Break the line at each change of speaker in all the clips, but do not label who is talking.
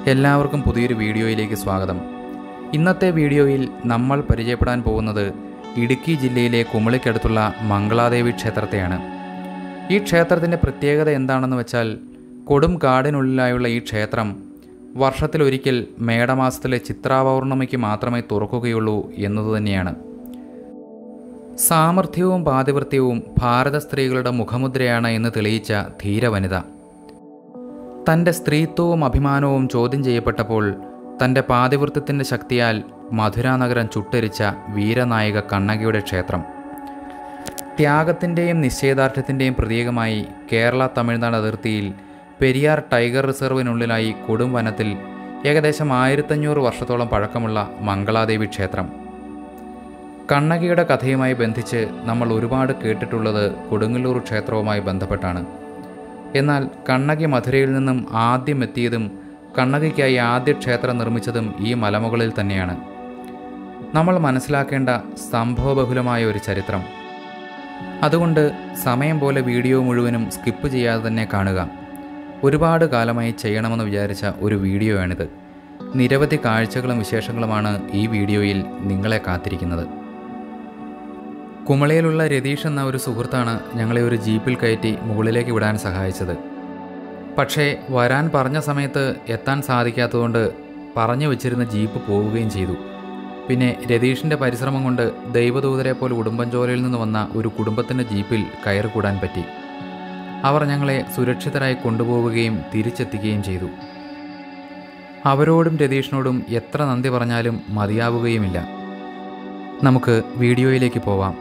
എല്ലാവർക്കും പുതിയൊരു വീഡിയോയിലേക്ക് സ്വാഗതം ഇന്നത്തെ വീഡിയോയിൽ നമ്മൾ പരിചയപ്പെടാൻ പോകുന്നത് ഇടുക്കി ജില്ലയിലെ കുമളിക്കടുത്തുള്ള മംഗളാദേവി ക്ഷേത്രത്തെയാണ് ഈ ക്ഷേത്രത്തിൻ്റെ പ്രത്യേകത എന്താണെന്ന് വെച്ചാൽ കൊടും കാടിനുള്ളിലായുള്ള ഈ ക്ഷേത്രം വർഷത്തിലൊരിക്കൽ മേടമാസത്തിലെ ചിത്രാപൗർണമിക്ക് മാത്രമേ തുറക്കുകയുള്ളൂ എന്നതുതന്നെയാണ് സാമർഥ്യവും പാതിവൃത്യവും ഭാരത സ്ത്രീകളുടെ മുഖമുദ്രയാണ് എന്ന് തെളിയിച്ച ധീരവനിത തൻ്റെ സ്ത്രീത്വവും അഭിമാനവും ചോദ്യം ചെയ്യപ്പെട്ടപ്പോൾ തൻ്റെ പാതിവൃത്യത്തിൻ്റെ ശക്തിയാൽ മധുരാനഗരം ചുട്ടരിച്ച വീരനായിക കണ്ണകിയുടെ ക്ഷേത്രം ത്യാഗത്തിൻ്റെയും നിശ്ചയദാർഢ്യത്തിൻ്റെയും പ്രതീകമായി കേരള തമിഴ്നാട് അതിർത്തിയിൽ പെരിയാർ ടൈഗർ റിസർവിനുള്ളിലായി കൊടും വനത്തിൽ ഏകദേശം ആയിരത്തഞ്ഞൂറ് വർഷത്തോളം പഴക്കമുള്ള മംഗളാദേവി ക്ഷേത്രം കണ്ണകിയുടെ കഥയുമായി ബന്ധിച്ച് നമ്മൾ ഒരുപാട് കേട്ടിട്ടുള്ളത് കൊടുങ്ങല്ലൂർ ക്ഷേത്രവുമായി ബന്ധപ്പെട്ടാണ് എന്നാൽ കണ്ണകി മധുരയിൽ നിന്നും ആദ്യം എത്തിയതും കണ്ണകിക്കായി ആദ്യ ക്ഷേത്രം നിർമ്മിച്ചതും ഈ മലമുകളിൽ തന്നെയാണ് നമ്മൾ മനസ്സിലാക്കേണ്ട സംഭവബഹുലമായ ഒരു ചരിത്രം അതുകൊണ്ട് സമയം പോലെ വീഡിയോ മുഴുവനും സ്കിപ്പ് ചെയ്യാതെ തന്നെ കാണുക ഒരുപാട് കാലമായി ചെയ്യണമെന്ന് വിചാരിച്ച ഒരു വീഡിയോയാണിത് നിരവധി കാഴ്ചകളും വിശേഷങ്ങളുമാണ് ഈ വീഡിയോയിൽ നിങ്ങളെ കാത്തിരിക്കുന്നത് കുമളയിലുള്ള രതീഷ് എന്ന ഒരു സുഹൃത്താണ് ഞങ്ങളെ ഒരു ജീപ്പിൽ കയറ്റി മുകളിലേക്ക് വിടാൻ സഹായിച്ചത് പക്ഷേ വരാൻ പറഞ്ഞ സമയത്ത് എത്താൻ സാധിക്കാത്തതുകൊണ്ട് പറഞ്ഞു വെച്ചിരുന്ന ജീപ്പ് പോവുകയും ചെയ്തു പിന്നെ രതീഷിൻ്റെ പരിശ്രമം കൊണ്ട് ദൈവദൂതരെ പോലെ ഉടുമ്പൻചോലയിൽ നിന്ന് വന്ന ഒരു കുടുംബത്തിൻ്റെ ജീപ്പിൽ കയറി കൂടാൻ പറ്റി അവർ ഞങ്ങളെ സുരക്ഷിതരായി കൊണ്ടുപോവുകയും തിരിച്ചെത്തിക്കുകയും ചെയ്തു അവരോടും രതീഷിനോടും എത്ര നന്ദി പറഞ്ഞാലും മതിയാവുകയുമില്ല നമുക്ക് വീഡിയോയിലേക്ക് പോവാം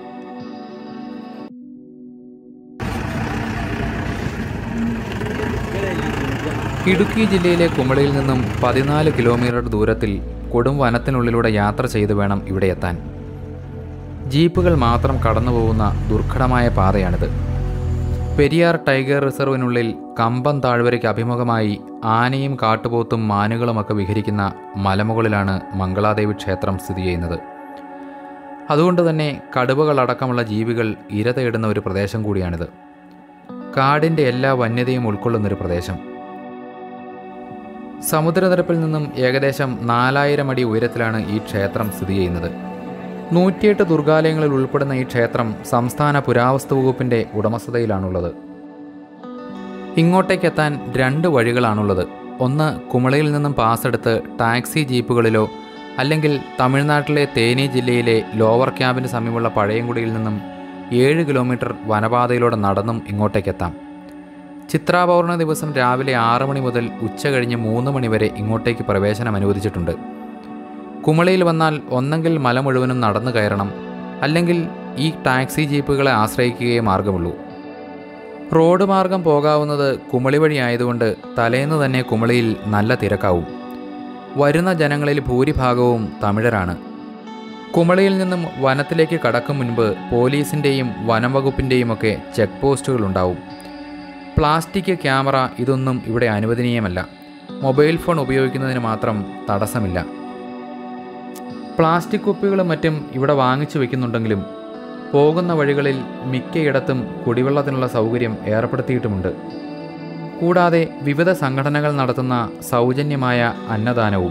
ഇടുക്കി ജില്ലയിലെ കുമളിയിൽ നിന്നും പതിനാല് കിലോമീറ്റർ ദൂരത്തിൽ കൊടും വനത്തിനുള്ളിലൂടെ യാത്ര ചെയ്തു വേണം ഇവിടെ എത്താൻ ജീപ്പുകൾ മാത്രം കടന്നു പോകുന്ന ദുർഘടമായ പാതയാണിത് പെരിയാർ ടൈഗർ റിസർവിനുള്ളിൽ കമ്പം താഴ്വരയ്ക്ക് അഭിമുഖമായി ആനയും കാട്ടുപോത്തും മാനുകളുമൊക്കെ വിഹരിക്കുന്ന മലമുകളിലാണ് മംഗളാദേവി ക്ഷേത്രം സ്ഥിതി ചെയ്യുന്നത് അതുകൊണ്ട് തന്നെ കടുവകളടക്കമുള്ള ജീവികൾ ഇര തേടുന്ന ഒരു പ്രദേശം കൂടിയാണിത് കാടിൻ്റെ എല്ലാ വന്യതയും ഉൾക്കൊള്ളുന്നൊരു പ്രദേശം സമുദ്രനിരപ്പിൽ നിന്നും ഏകദേശം നാലായിരം അടി ഉയരത്തിലാണ് ഈ ക്ഷേത്രം സ്ഥിതി ചെയ്യുന്നത് നൂറ്റിയെട്ട് ദുർഗാലയങ്ങളിൽ ഉൾപ്പെടുന്ന ഈ ക്ഷേത്രം സംസ്ഥാന പുരാവസ്തു വകുപ്പിൻ്റെ ഉടമസ്ഥതയിലാണുള്ളത് ഇങ്ങോട്ടേക്കെത്താൻ രണ്ട് വഴികളാണുള്ളത് ഒന്ന് കുമളയിൽ നിന്നും പാസ് എടുത്ത് ടാക്സി ജീപ്പുകളിലോ അല്ലെങ്കിൽ തമിഴ്നാട്ടിലെ തേനി ജില്ലയിലെ ലോവർ ക്യാമ്പിന് സമീപമുള്ള പഴയൻകുടിയിൽ നിന്നും ഏഴ് കിലോമീറ്റർ വനപാതയിലൂടെ നടന്നും ഇങ്ങോട്ടേക്കെത്താം ചിത്രാപൗർണ ദിവസം രാവിലെ ആറ് മണി മുതൽ ഉച്ച കഴിഞ്ഞ് മൂന്ന് മണി വരെ ഇങ്ങോട്ടേക്ക് പ്രവേശനം അനുവദിച്ചിട്ടുണ്ട് കുമളിയിൽ വന്നാൽ ഒന്നെങ്കിൽ മല മുഴുവനും നടന്നു കയറണം അല്ലെങ്കിൽ ഈ ടാക്സി ജീപ്പുകളെ ആശ്രയിക്കുകയേ മാർഗമുള്ളൂ റോഡ് മാർഗം പോകാവുന്നത് കുമളി വഴി ആയതുകൊണ്ട് തലേന്ന് തന്നെ കുമളിയിൽ നല്ല തിരക്കാവും വരുന്ന ജനങ്ങളിൽ ഭൂരിഭാഗവും തമിഴരാണ് കുമളിയിൽ നിന്നും വനത്തിലേക്ക് കടക്കും മുൻപ് പോലീസിൻ്റെയും വനം വകുപ്പിൻ്റെയും ഒക്കെ ചെക്ക് പോസ്റ്റുകൾ ഉണ്ടാവും പ്ലാസ്റ്റിക് ക്യാമറ ഇതൊന്നും ഇവിടെ അനുവദനീയമല്ല മൊബൈൽ ഫോൺ ഉപയോഗിക്കുന്നതിന് മാത്രം തടസ്സമില്ല പ്ലാസ്റ്റിക് കുപ്പികളും മറ്റും ഇവിടെ വാങ്ങിച്ചു വെക്കുന്നുണ്ടെങ്കിലും പോകുന്ന വഴികളിൽ മിക്കയിടത്തും കുടിവെള്ളത്തിനുള്ള സൗകര്യം ഏർപ്പെടുത്തിയിട്ടുമുണ്ട് കൂടാതെ വിവിധ സംഘടനകൾ നടത്തുന്ന സൗജന്യമായ അന്നദാനവും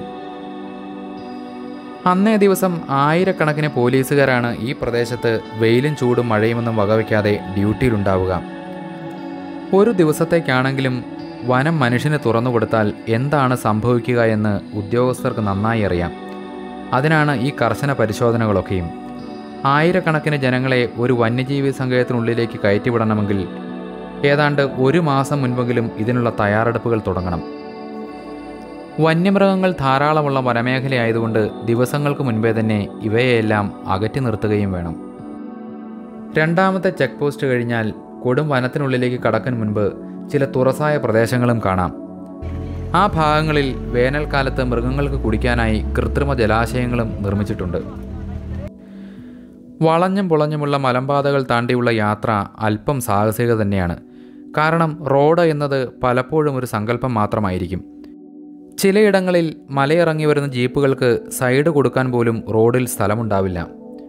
അന്നേ ദിവസം ആയിരക്കണക്കിന് പോലീസുകാരാണ് ഈ പ്രദേശത്ത് വെയിലും ചൂടും മഴയുമൊന്നും വകവയ്ക്കാതെ ഡ്യൂട്ടിയിലുണ്ടാവുക ഒരു ദിവസത്തേക്കാണെങ്കിലും വനം മനുഷ്യന് തുറന്നു കൊടുത്താൽ എന്താണ് സംഭവിക്കുക എന്ന് ഉദ്യോഗസ്ഥർക്ക് നന്നായി അറിയാം അതിനാണ് ഈ കർശന പരിശോധനകളൊക്കെയും ആയിരക്കണക്കിന് ജനങ്ങളെ ഒരു വന്യജീവി സങ്കേതത്തിനുള്ളിലേക്ക് കയറ്റിവിടണമെങ്കിൽ ഏതാണ്ട് ഒരു മാസം മുൻപെങ്കിലും ഇതിനുള്ള തയ്യാറെടുപ്പുകൾ തുടങ്ങണം വന്യമൃഗങ്ങൾ ധാരാളമുള്ള വനമേഖലയായതുകൊണ്ട് ദിവസങ്ങൾക്ക് മുൻപേ തന്നെ ഇവയെല്ലാം അകറ്റി നിർത്തുകയും വേണം രണ്ടാമത്തെ ചെക്ക് പോസ്റ്റ് കഴിഞ്ഞാൽ കൊടും വനത്തിനുള്ളിലേക്ക് കടക്കാൻ മുൻപ് ചില തുറസായ പ്രദേശങ്ങളും കാണാം ആ ഭാഗങ്ങളിൽ വേനൽക്കാലത്ത് മൃഗങ്ങൾക്ക് കുടിക്കാനായി കൃത്രിമ ജലാശയങ്ങളും നിർമ്മിച്ചിട്ടുണ്ട് വളഞ്ഞും പുളഞ്ഞുമുള്ള മലമ്പാതകൾ താണ്ടിയുള്ള യാത്ര അല്പം സാഹസിക തന്നെയാണ് കാരണം റോഡ് എന്നത് പലപ്പോഴും ഒരു സങ്കല്പം മാത്രമായിരിക്കും ചിലയിടങ്ങളിൽ മലയിറങ്ങി വരുന്ന ജീപ്പുകൾക്ക് സൈഡ് കൊടുക്കാൻ പോലും റോഡിൽ സ്ഥലമുണ്ടാവില്ല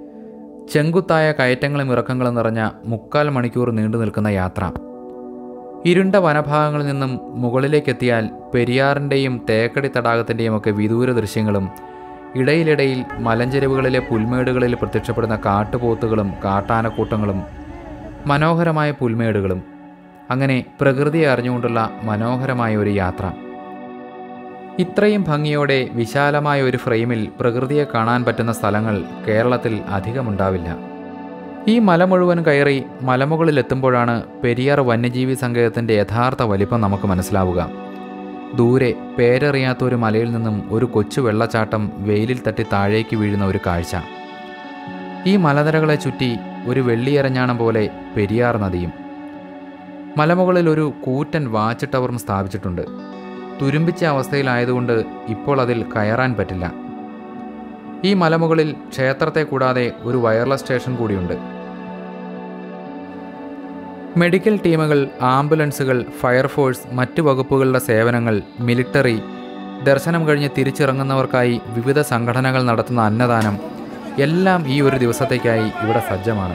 ചെങ്കുത്തായ കയറ്റങ്ങളും ഇറക്കങ്ങളും നിറഞ്ഞ മുക്കാൽ മണിക്കൂർ നീണ്ടു നിൽക്കുന്ന യാത്ര ഇരുണ്ട വനഭാഗങ്ങളിൽ നിന്നും മുകളിലേക്കെത്തിയാൽ പെരിയാറിൻ്റെയും തേക്കടി തടാകത്തിൻ്റെയും ഒക്കെ വിദൂര ദൃശ്യങ്ങളും ഇടയിലിടയിൽ മലഞ്ചെരുവുകളിലെ പുൽമേടുകളിൽ പ്രത്യക്ഷപ്പെടുന്ന കാട്ടുപോത്തുകളും കാട്ടാനക്കൂട്ടങ്ങളും മനോഹരമായ പുൽമേടുകളും അങ്ങനെ പ്രകൃതിയെ അറിഞ്ഞുകൊണ്ടുള്ള മനോഹരമായ ഒരു യാത്ര ഇത്രയും ഭംഗിയോടെ വിശാലമായ ഒരു ഫ്രെയിമിൽ പ്രകൃതിയെ കാണാൻ പറ്റുന്ന സ്ഥലങ്ങൾ കേരളത്തിൽ അധികമുണ്ടാവില്ല ഈ മല മുഴുവൻ കയറി മലമുകളിൽ എത്തുമ്പോഴാണ് പെരിയാർ വന്യജീവി സങ്കേതത്തിൻ്റെ യഥാർത്ഥ വലിപ്പം നമുക്ക് മനസ്സിലാവുക ദൂരെ പേരറിയാത്ത ഒരു മലയിൽ നിന്നും ഒരു കൊച്ചു വെള്ളച്ചാട്ടം വെയിലിൽ തട്ടി താഴേക്ക് വീഴുന്ന ഒരു കാഴ്ച ഈ മലനിരകളെ ചുറ്റി ഒരു വെള്ളിയരഞ്ഞാണം പോലെ പെരിയാർ നദിയും മലമുകളിൽ ഒരു കൂറ്റൻ വാച്ച് ടവറും സ്ഥാപിച്ചിട്ടുണ്ട് തുരുമ്പിച്ച അവസ്ഥയിലായതുകൊണ്ട് ഇപ്പോൾ അതിൽ കയറാൻ പറ്റില്ല ഈ മലമുകളിൽ ക്ഷേത്രത്തെ കൂടാതെ ഒരു വയർലെസ് സ്റ്റേഷൻ കൂടിയുണ്ട് മെഡിക്കൽ ടീമുകൾ ആംബുലൻസുകൾ ഫയർഫോഴ്സ് മറ്റ് വകുപ്പുകളുടെ സേവനങ്ങൾ മിലിറ്ററി ദർശനം കഴിഞ്ഞ് തിരിച്ചിറങ്ങുന്നവർക്കായി വിവിധ സംഘടനകൾ നടത്തുന്ന അന്നദാനം എല്ലാം ഈ ഒരു ദിവസത്തേക്കായി ഇവിടെ സജ്ജമാണ്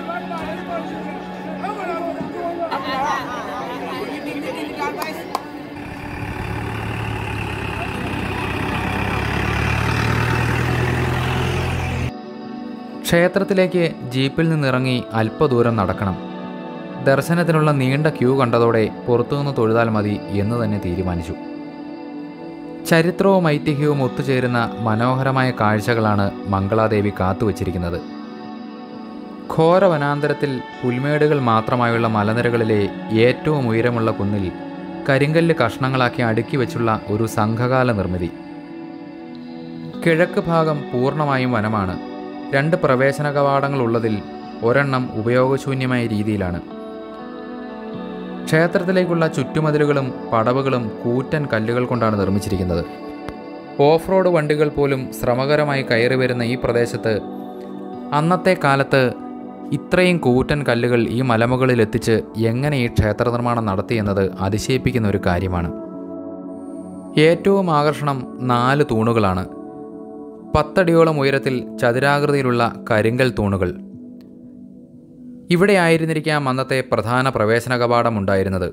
ക്ഷേത്രത്തിലേക്ക് ജീപ്പിൽ നിന്നിറങ്ങി അല്പദൂരം നടക്കണം ദർശനത്തിനുള്ള നീണ്ട ക്യൂ കണ്ടതോടെ പുറത്തുനിന്ന് തൊഴുതാൽ മതി എന്ന് തന്നെ തീരുമാനിച്ചു ചരിത്രവും ഐതിഹ്യവും ഒത്തുചേരുന്ന മനോഹരമായ കാഴ്ചകളാണ് മംഗളാദേവി കാത്തുവച്ചിരിക്കുന്നത് ഘോര വനാന്തരത്തിൽ പുൽമേടുകൾ മാത്രമായുള്ള മലനിരകളിലെ ഏറ്റവും ഉയരമുള്ള കുന്നിൽ കരിങ്കല്ല് കഷ്ണങ്ങളാക്കി അടുക്കി വെച്ചുള്ള ഒരു സംഘകാല നിർമ്മിതി കിഴക്ക് ഭാഗം പൂർണ്ണമായും വനമാണ് രണ്ട് പ്രവേശന കവാടങ്ങളുള്ളതിൽ ഒരെണ്ണം ഉപയോഗശൂന്യമായ രീതിയിലാണ് ക്ഷേത്രത്തിലേക്കുള്ള ചുറ്റുമതിലുകളും പടവുകളും കൂറ്റൻ കല്ലുകൾ കൊണ്ടാണ് നിർമ്മിച്ചിരിക്കുന്നത് ഓഫ് റോഡ് വണ്ടികൾ പോലും ശ്രമകരമായി കയറി വരുന്ന ഈ പ്രദേശത്ത് അന്നത്തെ കാലത്ത് ഇത്രയും കൂറ്റൻ കല്ലുകൾ ഈ മലമുകളിൽ എത്തിച്ച് എങ്ങനെ ഈ ക്ഷേത്ര നിർമ്മാണം നടത്തിയെന്നത് അതിശയിപ്പിക്കുന്ന ഒരു കാര്യമാണ് ഏറ്റവും ആകർഷണം നാല് തൂണുകളാണ് പത്തടിയോളം ഉയരത്തിൽ ചതുരാകൃതിയിലുള്ള കരിങ്കൽ തൂണുകൾ ഇവിടെ ആയിരുന്നിരിക്കാം അന്നത്തെ പ്രധാന പ്രവേശന കവാടം ഉണ്ടായിരുന്നത്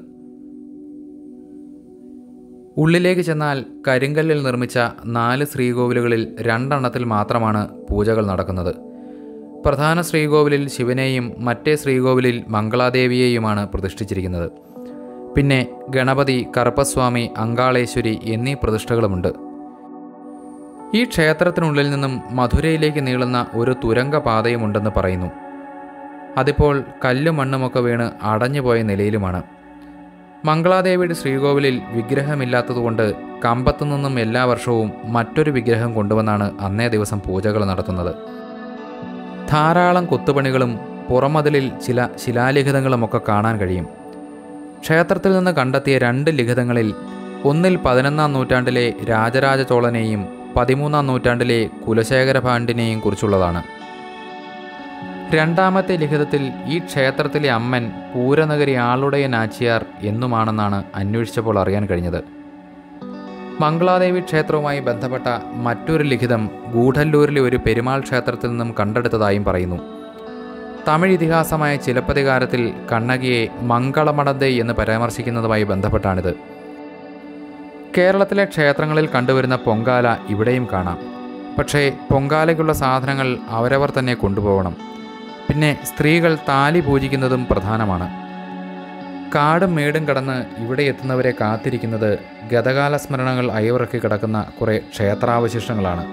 ഉള്ളിലേക്ക് ചെന്നാൽ കരിങ്കല്ലിൽ നിർമ്മിച്ച നാല് ശ്രീകോവിലുകളിൽ രണ്ടെണ്ണത്തിൽ മാത്രമാണ് പൂജകൾ നടക്കുന്നത് പ്രധാന ശ്രീകോവിലിൽ ശിവനെയും മറ്റേ ശ്രീകോവിലിൽ മംഗളാദേവിയെയുമാണ് പ്രതിഷ്ഠിച്ചിരിക്കുന്നത് പിന്നെ ഗണപതി കറുപ്പസ്വാമി അങ്കാളേശ്വരി എന്നീ പ്രതിഷ്ഠകളുമുണ്ട് ഈ ക്ഷേത്രത്തിനുള്ളിൽ നിന്നും മധുരയിലേക്ക് നീളുന്ന ഒരു തുരങ്ക പാതയുമുണ്ടെന്ന് പറയുന്നു അതിപ്പോൾ കല്ലും മണ്ണുമൊക്കെ വീണ് അടഞ്ഞുപോയ നിലയിലുമാണ് മംഗളാദേവിയുടെ ശ്രീകോവിലിൽ വിഗ്രഹമില്ലാത്തതുകൊണ്ട് കമ്പത്തു നിന്നും എല്ലാ വർഷവും മറ്റൊരു വിഗ്രഹം കൊണ്ടുവന്നാണ് അന്നേ ദിവസം പൂജകൾ നടത്തുന്നത് ധാരാളം കൊത്തുപണികളും പുറമതിലിൽ ചില ശിലാലിഖിതങ്ങളുമൊക്കെ കാണാൻ കഴിയും ക്ഷേത്രത്തിൽ നിന്ന് കണ്ടെത്തിയ രണ്ട് ലിഖിതങ്ങളിൽ ഒന്നിൽ പതിനൊന്നാം നൂറ്റാണ്ടിലെ രാജരാജ ചോളനെയും പതിമൂന്നാം നൂറ്റാണ്ടിലെ കുലശേഖര പാണ്ഡ്യനെയും കുറിച്ചുള്ളതാണ് രണ്ടാമത്തെ ലിഖിതത്തിൽ ഈ ക്ഷേത്രത്തിലെ അമ്മൻ പൂരനഗരി ആളുടയ നാച്ചിയാർ എന്നുമാണെന്നാണ് അന്വേഷിച്ചപ്പോൾ അറിയാൻ കഴിഞ്ഞത് മംഗളാദേവി ക്ഷേത്രവുമായി ബന്ധപ്പെട്ട മറ്റൊരു ലിഖിതം ഗൂഢല്ലൂരിലെ ഒരു പെരുമാൾ ക്ഷേത്രത്തിൽ നിന്നും കണ്ടെടുത്തതായും പറയുന്നു തമിഴ് ഇതിഹാസമായ ചിലപ്പതികാരത്തിൽ കണ്ണകിയെ മംഗളമടന്തെ എന്ന് പരാമർശിക്കുന്നതുമായി ബന്ധപ്പെട്ടാണിത് കേരളത്തിലെ ക്ഷേത്രങ്ങളിൽ കണ്ടുവരുന്ന പൊങ്കാല ഇവിടെയും കാണാം പക്ഷേ പൊങ്കാലയ്ക്കുള്ള സാധനങ്ങൾ അവരവർ തന്നെ കൊണ്ടുപോകണം പിന്നെ സ്ത്രീകൾ താലി പൂജിക്കുന്നതും പ്രധാനമാണ് കാടും മേടും കടന്ന് ഇവിടെ എത്തുന്നവരെ കാത്തിരിക്കുന്നത് ഗതകാല സ്മരണകൾ അയവിറക്കി കിടക്കുന്ന കുറേ ക്ഷേത്രാവശിഷ്ടങ്ങളാണ്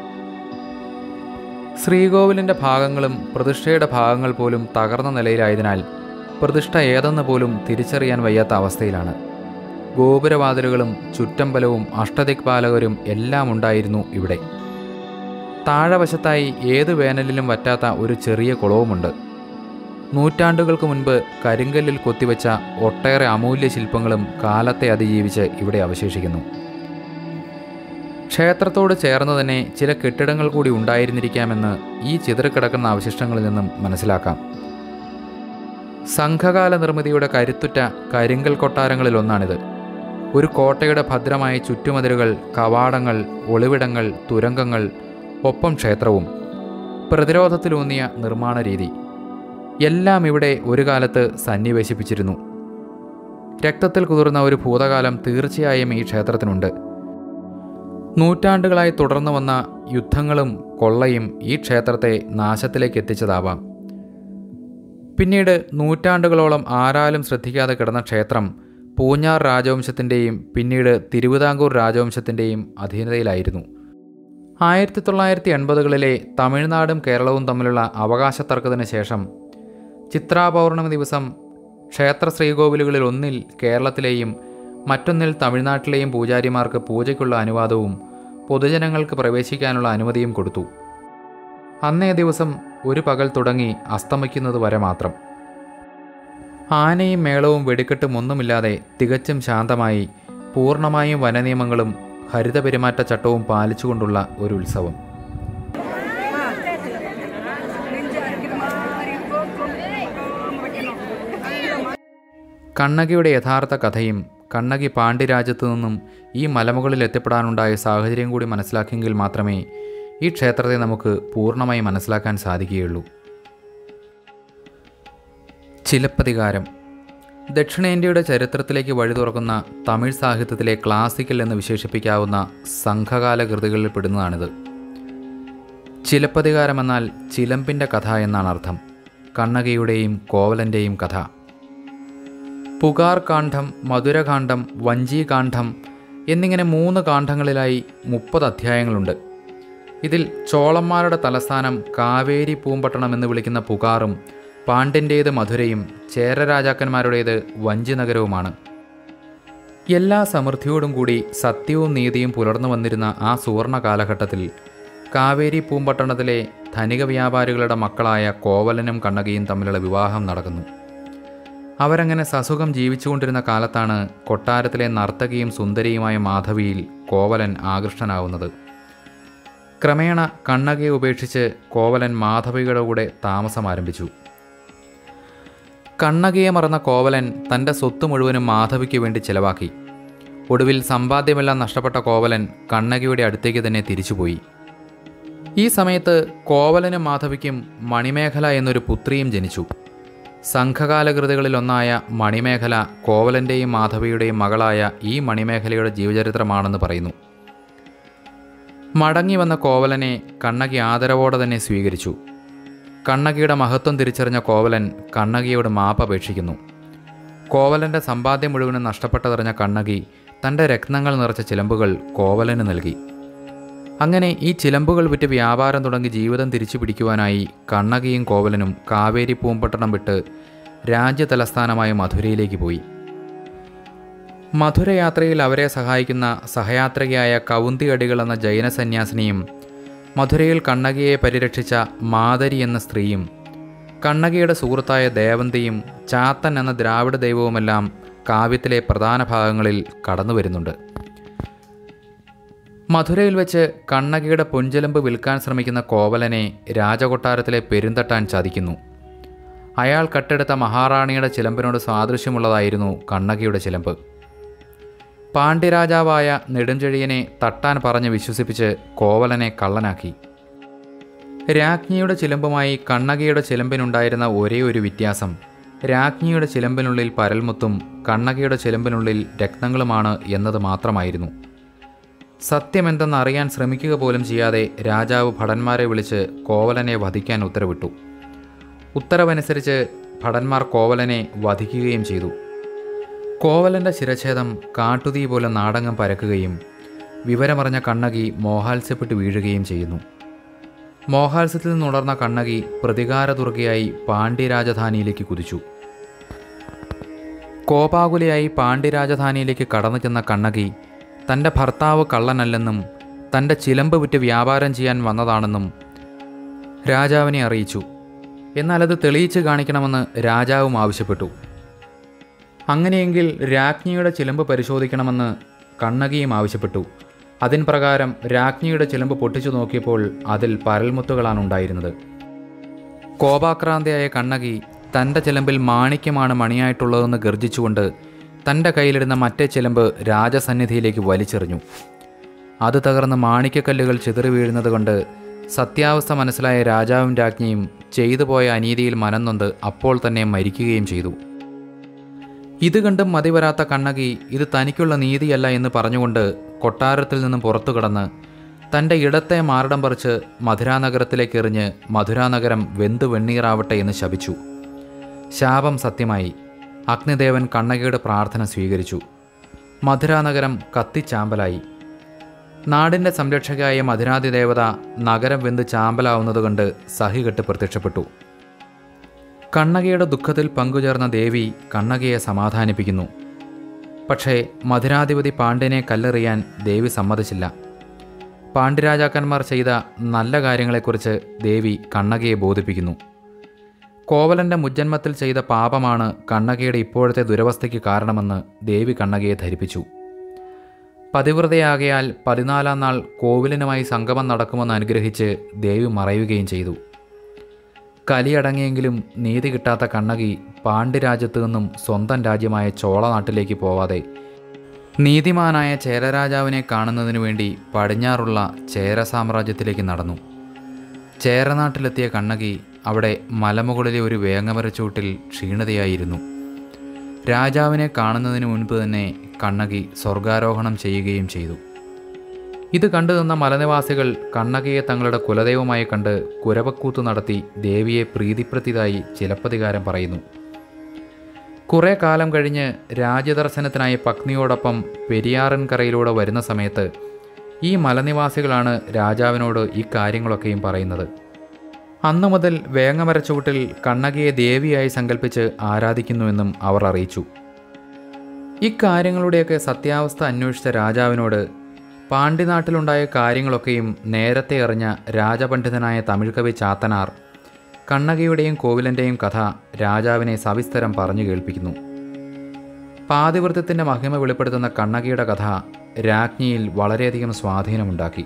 ശ്രീകോവിലിൻ്റെ ഭാഗങ്ങളും പ്രതിഷ്ഠയുടെ ഭാഗങ്ങൾ പോലും തകർന്ന നിലയിലായതിനാൽ പ്രതിഷ്ഠ ഏതെന്ന് പോലും തിരിച്ചറിയാൻ വയ്യാത്ത അവസ്ഥയിലാണ് ഗോപുരവാതിലുകളും ചുറ്റമ്പലവും അഷ്ടദിക്പാലകരും എല്ലാം ഉണ്ടായിരുന്നു ഇവിടെ താഴവശത്തായി ഏത് വേനലിലും വറ്റാത്ത ഒരു ചെറിയ കുളവുമുണ്ട് നൂറ്റാണ്ടുകൾക്ക് മുൻപ് കരിങ്കല്ലിൽ കൊത്തിവെച്ച ഒട്ടേറെ അമൂല്യ ശില്പങ്ങളും കാലത്തെ അതിജീവിച്ച് ഇവിടെ അവശേഷിക്കുന്നു ക്ഷേത്രത്തോട് ചേർന്ന് തന്നെ ചില കെട്ടിടങ്ങൾ കൂടി ഉണ്ടായിരുന്നിരിക്കാമെന്ന് ഈ ചിതറിക്കിടക്കുന്ന അവശിഷ്ടങ്ങളിൽ നിന്നും മനസ്സിലാക്കാം സംഘകാല നിർമ്മിതിയുടെ കരുത്തുറ്റ കരിങ്കൽ കൊട്ടാരങ്ങളിലൊന്നാണിത് ഒരു കോട്ടയുടെ ഭദ്രമായ ചുറ്റുമതിലുകൾ കവാടങ്ങൾ ഒളിവിടങ്ങൾ തുരങ്കങ്ങൾ ഒപ്പം ക്ഷേത്രവും പ്രതിരോധത്തിലൂന്നിയ നിർമ്മാണ രീതി എല്ലാം ഇവിടെ ഒരു കാലത്ത് സന്നിവേശിപ്പിച്ചിരുന്നു രക്തത്തിൽ കുതിർന്ന ഒരു ഭൂതകാലം തീർച്ചയായും ഈ ക്ഷേത്രത്തിനുണ്ട് നൂറ്റാണ്ടുകളായി തുടർന്നു വന്ന യുദ്ധങ്ങളും കൊള്ളയും ഈ ക്ഷേത്രത്തെ നാശത്തിലേക്ക് എത്തിച്ചതാവാം പിന്നീട് നൂറ്റാണ്ടുകളോളം ആരാലും ശ്രദ്ധിക്കാതെ കിടന്ന ക്ഷേത്രം പൂഞ്ഞാർ രാജവംശത്തിൻ്റെയും പിന്നീട് തിരുവിതാംകൂർ രാജവംശത്തിൻ്റെയും അധീനതയിലായിരുന്നു ആയിരത്തി തൊള്ളായിരത്തി എൺപതുകളിലെ തമിഴ്നാടും കേരളവും തമ്മിലുള്ള അവകാശ തർക്കത്തിന് ശേഷം ചിത്രാ പൗർണമി ദിവസം ക്ഷേത്ര ശ്രീകോവിലുകളിൽ ഒന്നിൽ കേരളത്തിലെയും മറ്റൊന്നിൽ തമിഴ്നാട്ടിലെയും പൂജാരിമാർക്ക് പൂജയ്ക്കുള്ള അനുവാദവും പൊതുജനങ്ങൾക്ക് പ്രവേശിക്കാനുള്ള അനുമതിയും കൊടുത്തു അന്നേ ദിവസം ഒരു പകൽ തുടങ്ങി അസ്തമിക്കുന്നത് വരെ മാത്രം ആനയും മേളവും വെടിക്കെട്ടും ഒന്നുമില്ലാതെ തികച്ചും ശാന്തമായി പൂർണ്ണമായും വനനിയമങ്ങളും ഹരിത പെരുമാറ്റച്ചട്ടവും പാലിച്ചുകൊണ്ടുള്ള ഒരു ഉത്സവം കണ്ണകിയുടെ യഥാർത്ഥ കഥയും കണ്ണകി പാണ്ഡ്യരാജ്യത്തു നിന്നും ഈ മലമുകളിൽ എത്തിപ്പെടാനുണ്ടായ സാഹചര്യം കൂടി മനസ്സിലാക്കിയെങ്കിൽ മാത്രമേ ഈ ക്ഷേത്രത്തെ നമുക്ക് പൂർണ്ണമായി മനസ്സിലാക്കാൻ സാധിക്കുകയുള്ളൂ ചിലപ്പതികാരം ദക്ഷിണേന്ത്യയുടെ ചരിത്രത്തിലേക്ക് വഴി തുറക്കുന്ന തമിഴ് സാഹിത്യത്തിലെ ക്ലാസിക്കൽ എന്ന് വിശേഷിപ്പിക്കാവുന്ന സംഘകാല കൃതികളിൽ പെടുന്നതാണിത് ചിലപ്പതികാരം എന്നാൽ ചിലമ്പിൻ്റെ കഥ എന്നാണ് അർത്ഥം കണ്ണകിയുടെയും കോവലൻ്റെയും കഥ പുകാർ കാണ്ഡം മധുരകാന്ഡം വഞ്ചീകാന്ഡം എന്നിങ്ങനെ മൂന്ന് കാണ്ഡങ്ങളിലായി മുപ്പത് അധ്യായങ്ങളുണ്ട് ഇതിൽ ചോളന്മാരുടെ തലസ്ഥാനം കാവേരി പൂമ്പട്ടണം എന്ന് വിളിക്കുന്ന പുകാറും പാണ്ഡ്യൻ്റേത് മധുരയും ചേര രാജാക്കന്മാരുടേത് വഞ്ചി നഗരവുമാണ് എല്ലാ സമൃദ്ധിയോടും കൂടി സത്യവും നീതിയും പുലർന്നു വന്നിരുന്ന ആ സുവർണ കാലഘട്ടത്തിൽ കാവേരി പൂമ്പട്ടണത്തിലെ ധനിക വ്യാപാരികളുടെ മക്കളായ കോവലനും കണ്ണകിയും തമ്മിലുള്ള വിവാഹം നടക്കുന്നു അവരങ്ങനെ സസുഖം ജീവിച്ചുകൊണ്ടിരുന്ന കാലത്താണ് കൊട്ടാരത്തിലെ നർത്തകിയും സുന്ദരിയുമായ മാധവിയിൽ കോവലൻ ആകൃഷ്ടനാവുന്നത് ക്രമേണ കണ്ണകയെ ഉപേക്ഷിച്ച് കോവലൻ മാധവിയുടെ കൂടെ താമസം ആരംഭിച്ചു കണ്ണകയെ മറന്ന കോവലൻ തൻ്റെ സ്വത്ത് മുഴുവനും മാധവിക്ക് വേണ്ടി ചെലവാക്കി ഒടുവിൽ സമ്പാദ്യമെല്ലാം നഷ്ടപ്പെട്ട കോവലൻ കണ്ണകയുടെ അടുത്തേക്ക് തന്നെ തിരിച്ചുപോയി ഈ സമയത്ത് കോവലനും മാധവിക്കും മണിമേഖല എന്നൊരു പുത്രിയും ജനിച്ചു സംഘകാല കൃതികളിലൊന്നായ മണിമേഖല കോവലൻ്റെയും മാധവിയുടെയും മകളായ ഈ മണിമേഖലയുടെ ജീവചരിത്രമാണെന്ന് പറയുന്നു മടങ്ങി വന്ന കോവലനെ കണ്ണകി ആദരവോടെ തന്നെ സ്വീകരിച്ചു കണ്ണകിയുടെ മഹത്വം തിരിച്ചറിഞ്ഞ കോവലൻ കണ്ണകിയോട് മാപ്പ് അപേക്ഷിക്കുന്നു കോവലൻ്റെ സമ്പാദ്യം മുഴുവനും നഷ്ടപ്പെട്ടതറിഞ്ഞ കണ്ണകി തൻ്റെ രത്നങ്ങൾ നിറച്ച ചിലമ്പുകൾ കോവലന് നൽകി അങ്ങനെ ഈ ചിലമ്പുകൾ വിറ്റ് വ്യാപാരം തുടങ്ങി ജീവിതം തിരിച്ചു പിടിക്കുവാനായി കണ്ണകിയും കോവലനും കാവേരി പൂമ്പട്ടണം വിട്ട് രാജ്യ തലസ്ഥാനമായ മധുരയിലേക്ക് പോയി മധുരയാത്രയിൽ അവരെ സഹായിക്കുന്ന സഹയാത്രികയായ കൗന്തിയടികൾ എന്ന ജൈന സന്യാസിനിയും മധുരയിൽ കണ്ണകിയെ പരിരക്ഷിച്ച മാതരി എന്ന സ്ത്രീയും കണ്ണകിയുടെ സുഹൃത്തായ ദേവന്തിയും ചാത്തൻ എന്ന ദ്രാവിഡ ദൈവവുമെല്ലാം കാവ്യത്തിലെ പ്രധാന ഭാഗങ്ങളിൽ കടന്നു വരുന്നുണ്ട് മധുരയിൽ വെച്ച് കണ്ണകിയുടെ പൊൻചെലമ്പ് വിൽക്കാൻ ശ്രമിക്കുന്ന കോവലനെ രാജകൊട്ടാരത്തിലെ പെരുന്തട്ടാൻ ചതിക്കുന്നു അയാൾ കട്ടെടുത്ത മഹാറാണിയുടെ ചിലമ്പിനോട് സാദൃശ്യമുള്ളതായിരുന്നു കണ്ണകിയുടെ ചിലമ്പ് പാണ്ഡ്യരാജാവായ നെടുംചെഴിയനെ തട്ടാൻ പറഞ്ഞ് വിശ്വസിപ്പിച്ച് കോവലനെ കള്ളനാക്കി രാജ്ഞിയുടെ ചിലമ്പുമായി കണ്ണകിയുടെ ചിലമ്പിനുണ്ടായിരുന്ന ഒരേ ഒരു വ്യത്യാസം രാജ്ഞിയുടെ ചിലമ്പിനുള്ളിൽ പരൽമുത്തും കണ്ണകിയുടെ ചിലമ്പിനുള്ളിൽ രത്നങ്ങളുമാണ് എന്നത് മാത്രമായിരുന്നു സത്യമെന്തെന്ന് അറിയാൻ ശ്രമിക്കുക പോലും ചെയ്യാതെ രാജാവ് ഭടന്മാരെ വിളിച്ച് കോവലനെ വധിക്കാൻ ഉത്തരവിട്ടു ഉത്തരവനുസരിച്ച് ഭടന്മാർ കോവലനെ വധിക്കുകയും ചെയ്തു കോവലൻ്റെ ശിരച്ഛേദം കാട്ടുതീ പോലെ നാടകം പരക്കുകയും വിവരമറിഞ്ഞ കണ്ണകി മോഹാത്സ്യപ്പെട്ട് വീഴുകയും ചെയ്യുന്നു മോഹാത്സ്യത്തിൽ നിന്നുണർന്ന കണ്ണകി പ്രതികാരദുർഗയായി പാണ്ഡ്യരാജധാനിയിലേക്ക് കുതിച്ചു കോപാകുലയായി പാണ്ഡ്യരാജധാനിയിലേക്ക് കടന്നു ചെന്ന കണ്ണകി തൻ്റെ ഭർത്താവ് കള്ളനല്ലെന്നും തൻ്റെ ചിലമ്പ് വിറ്റ് വ്യാപാരം ചെയ്യാൻ വന്നതാണെന്നും രാജാവിനെ അറിയിച്ചു എന്നാൽ അത് തെളിയിച്ച് കാണിക്കണമെന്ന് രാജാവും ആവശ്യപ്പെട്ടു അങ്ങനെയെങ്കിൽ രാജ്ഞിയുടെ ചിലമ്പ് പരിശോധിക്കണമെന്ന് കണ്ണകിയും ആവശ്യപ്പെട്ടു അതിൻ പ്രകാരം രാജ്ഞിയുടെ ചിലമ്പ് പൊട്ടിച്ചു നോക്കിയപ്പോൾ അതിൽ പരൽമുത്തുകളാണ് ഉണ്ടായിരുന്നത് കോപാക്രാന്തയായ കണ്ണകി തൻ്റെ ചിലമ്പിൽ മാണിക്യമാണ് മണിയായിട്ടുള്ളതെന്ന് ഗർജിച്ചുകൊണ്ട് തൻ്റെ കയ്യിലിരുന്ന മറ്റേ ചിലമ്പ് രാജസന്നിധിയിലേക്ക് വലിച്ചെറിഞ്ഞു അത് തകർന്ന് മാണിക്യക്കല്ലുകൾ ചിതറി വീഴുന്നത് കൊണ്ട് സത്യാവസ്ഥ മനസ്സിലായ രാജാവും രാജ്ഞിയും ചെയ്തു പോയ അനീതിയിൽ മനംനൊന്ത് അപ്പോൾ തന്നെ മരിക്കുകയും ചെയ്തു ഇത് കണ്ടും മതിവരാത്ത കണ്ണകി ഇത് തനിക്കുള്ള നീതിയല്ല എന്ന് പറഞ്ഞുകൊണ്ട് കൊട്ടാരത്തിൽ നിന്നും പുറത്തു കടന്ന് തൻ്റെ ഇടത്തെ മാരടം പറിച്ച് മധുരാനഗരത്തിലേക്ക് എറിഞ്ഞ് മധുരാനഗരം വെന്തു വെണ്ണീറാവട്ടെ എന്ന് ശപിച്ചു ശാപം സത്യമായി അഗ്നിദേവൻ കണ്ണകിയുടെ പ്രാർത്ഥന സ്വീകരിച്ചു മധുരാനഗരം കത്തിച്ചാമ്പലായി നാടിൻ്റെ സംരക്ഷകയായ മധുരാതിദേവത നഗരം വെന്ത് ചാമ്പലാവുന്നത് കണ്ട് സഹികെട്ട് പ്രത്യക്ഷപ്പെട്ടു കണ്ണകിയുടെ ദുഃഖത്തിൽ പങ്കുചേർന്ന ദേവി കണ്ണകിയെ സമാധാനിപ്പിക്കുന്നു പക്ഷേ മധുരാധിപതി പാണ്ഡ്യനെ കല്ലെറിയാൻ ദേവി സമ്മതിച്ചില്ല പാണ്ഡ്യരാജാക്കന്മാർ ചെയ്ത നല്ല കാര്യങ്ങളെക്കുറിച്ച് ദേവി കണ്ണകിയെ ബോധിപ്പിക്കുന്നു കോവലൻ്റെ മുജ്ജന്മത്തിൽ ചെയ്ത പാപമാണ് കണ്ണകിയുടെ ഇപ്പോഴത്തെ ദുരവസ്ഥയ്ക്ക് കാരണമെന്ന് ദേവി കണ്ണകിയെ ധരിപ്പിച്ചു പതിവ്രതയാകയാൽ പതിനാലാം നാൾ കോവിലിനുമായി സംഗമം നടക്കുമെന്ന് അനുഗ്രഹിച്ച് ദേവി മറയുകയും ചെയ്തു കലിയടങ്ങിയെങ്കിലും നീതി കിട്ടാത്ത കണ്ണകി പാണ്ഡ്യരാജ്യത്തു നിന്നും സ്വന്തം രാജ്യമായ ചോളനാട്ടിലേക്ക് പോവാതെ നീതിമാനായ ചേരരാജാവിനെ കാണുന്നതിനു വേണ്ടി പടിഞ്ഞാറുള്ള ചേര സാമ്രാജ്യത്തിലേക്ക് നടന്നു ചേരനാട്ടിലെത്തിയ കണ്ണകി അവിടെ മലമുകളിലെ ഒരു വേങ്ങമരച്ചൂട്ടിൽ ക്ഷീണതയായിരുന്നു രാജാവിനെ കാണുന്നതിന് മുൻപ് തന്നെ കണ്ണകി സ്വർഗാരോഹണം ചെയ്യുകയും ചെയ്തു ഇത് കണ്ടു നിന്ന മലനിവാസികൾ കണ്ണകിയെ തങ്ങളുടെ കുലദൈവമായി കണ്ട് കുരവക്കൂത്ത് നടത്തി ദേവിയെ പ്രീതിപ്പെടുത്തിയതായി ചിലപ്പതികാരം പറയുന്നു കുറേ കാലം കഴിഞ്ഞ് രാജ്യദർശനത്തിനായി പത്നിയോടൊപ്പം പെരിയാറൻകരയിലൂടെ വരുന്ന സമയത്ത് ഈ മലനിവാസികളാണ് രാജാവിനോട് ഈ കാര്യങ്ങളൊക്കെയും പറയുന്നത് അന്നു മുതൽ വേങ്ങമരച്ചുവട്ടിൽ കണ്ണകിയെ ദേവിയായി സങ്കല്പിച്ച് ആരാധിക്കുന്നുവെന്നും അവർ അറിയിച്ചു ഇക്കാര്യങ്ങളുടെയൊക്കെ സത്യാവസ്ഥ അന്വേഷിച്ച രാജാവിനോട് പാണ്ഡ്യനാട്ടിലുണ്ടായ കാര്യങ്ങളൊക്കെയും നേരത്തെ അറിഞ്ഞ രാജപണ്ഡിതനായ തമിഴ് കവി ചാത്തനാർ കണ്ണകിയുടെയും കോവിലൻ്റെയും കഥ രാജാവിനെ സവിസ്തരം പറഞ്ഞു കേൾപ്പിക്കുന്നു പാതിവൃത്യത്തിൻ്റെ മഹിമ വെളിപ്പെടുത്തുന്ന കണ്ണകിയുടെ കഥ രാജ്ഞിയിൽ വളരെയധികം സ്വാധീനമുണ്ടാക്കി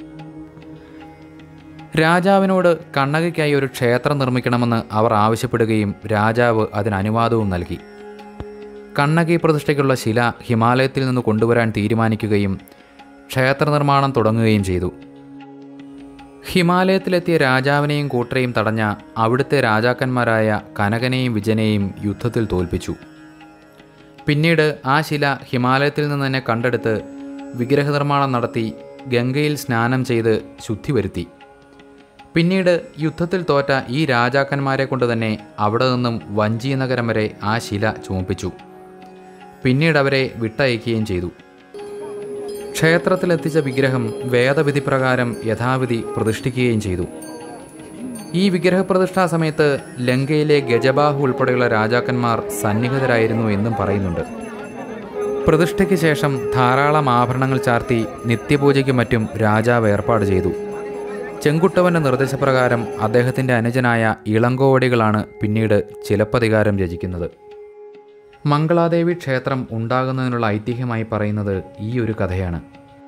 രാജാവിനോട് കണ്ണകിക്കായി ഒരു ക്ഷേത്രം നിർമ്മിക്കണമെന്ന് അവർ ആവശ്യപ്പെടുകയും രാജാവ് അതിന് അനുവാദവും നൽകി കണ്ണകി പ്രതിഷ്ഠയ്ക്കുള്ള ശില ഹിമാലയത്തിൽ നിന്ന് കൊണ്ടുവരാൻ തീരുമാനിക്കുകയും ക്ഷേത്ര നിർമ്മാണം തുടങ്ങുകയും ചെയ്തു ഹിമാലയത്തിലെത്തിയ രാജാവിനെയും കൂട്ടരെയും തടഞ്ഞ അവിടുത്തെ രാജാക്കന്മാരായ കനകനെയും വിജയനെയും യുദ്ധത്തിൽ തോൽപ്പിച്ചു പിന്നീട് ആ ശില ഹിമാലയത്തിൽ നിന്ന് തന്നെ കണ്ടെടുത്ത് വിഗ്രഹനിർമ്മാണം നടത്തി ഗംഗയിൽ സ്നാനം ചെയ്ത് ശുദ്ധി വരുത്തി പിന്നീട് യുദ്ധത്തിൽ തോറ്റ ഈ രാജാക്കന്മാരെ കൊണ്ട് തന്നെ അവിടെ നിന്നും വഞ്ചി നഗരം വരെ ആ ശില ചുമപ്പിച്ചു പിന്നീട് അവരെ വിട്ടയക്കുകയും ചെയ്തു ക്ഷേത്രത്തിലെത്തിച്ച വിഗ്രഹം വേദവിധി പ്രകാരം യഥാവിധി പ്രതിഷ്ഠിക്കുകയും ചെയ്തു ഈ വിഗ്രഹപ്രതിഷ്ഠാ സമയത്ത് ലങ്കയിലെ ഗജബാഹു ഉൾപ്പെടെയുള്ള രാജാക്കന്മാർ സന്നിഹിതരായിരുന്നു എന്നും പറയുന്നുണ്ട് പ്രതിഷ്ഠയ്ക്ക് ശേഷം ധാരാളം ആഭരണങ്ങൾ ചാർത്തി നിത്യപൂജയ്ക്കും മറ്റും രാജാവ് ഏർപ്പാട് ചെയ്തു ചെങ്കുട്ടവൻ്റെ നിർദ്ദേശപ്രകാരം അദ്ദേഹത്തിൻ്റെ അനുജനായ ഇളങ്കോവടികളാണ് പിന്നീട് ചിലപ്പതികാരം രചിക്കുന്നത് മംഗളാദേവി ക്ഷേത്രം ഉണ്ടാകുന്നതിനുള്ള ഐതിഹ്യമായി പറയുന്നത് ഈ ഒരു കഥയാണ്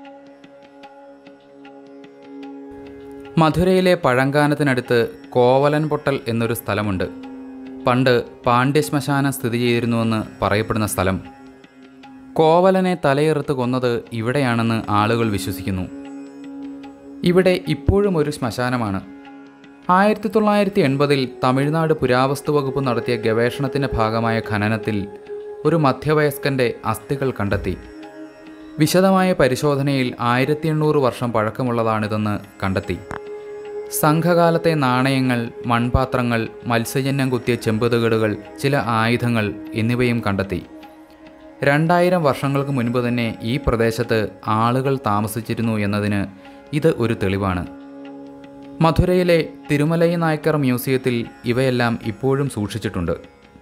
മധുരയിലെ പഴങ്കാനത്തിനടുത്ത് കോവലൻ പൊട്ടൽ എന്നൊരു സ്ഥലമുണ്ട് പണ്ട് പാണ്ഡ്യശ്മശാനം സ്ഥിതി ചെയ്തിരുന്നുവെന്ന് പറയപ്പെടുന്ന സ്ഥലം കോവലനെ തലയെറുത്ത് കൊന്നത് ഇവിടെയാണെന്ന് ആളുകൾ വിശ്വസിക്കുന്നു ഇവിടെ ഇപ്പോഴും ഒരു ശ്മശാനമാണ് ആയിരത്തി തൊള്ളായിരത്തി എൺപതിൽ തമിഴ്നാട് പുരാവസ്തു വകുപ്പ് നടത്തിയ ഗവേഷണത്തിൻ്റെ ഭാഗമായ ഖനനത്തിൽ ഒരു മധ്യവയസ്കന്റെ അസ്ഥികൾ കണ്ടെത്തി വിശദമായ പരിശോധനയിൽ ആയിരത്തി എണ്ണൂറ് വർഷം പഴക്കമുള്ളതാണിതെന്ന് കണ്ടെത്തി സംഘകാലത്തെ നാണയങ്ങൾ മൺപാത്രങ്ങൾ മത്സ്യജന്യം കുത്തിയ ചെമ്പുതകടുകൾ ചില ആയുധങ്ങൾ എന്നിവയും കണ്ടെത്തി രണ്ടായിരം വർഷങ്ങൾക്ക് മുൻപ് തന്നെ ഈ പ്രദേശത്ത് ആളുകൾ താമസിച്ചിരുന്നു എന്നതിന് ഇത് ഒരു തെളിവാണ് മധുരയിലെ തിരുമലൈ നായ്ക്കർ മ്യൂസിയത്തിൽ ഇവയെല്ലാം ഇപ്പോഴും സൂക്ഷിച്ചിട്ടുണ്ട്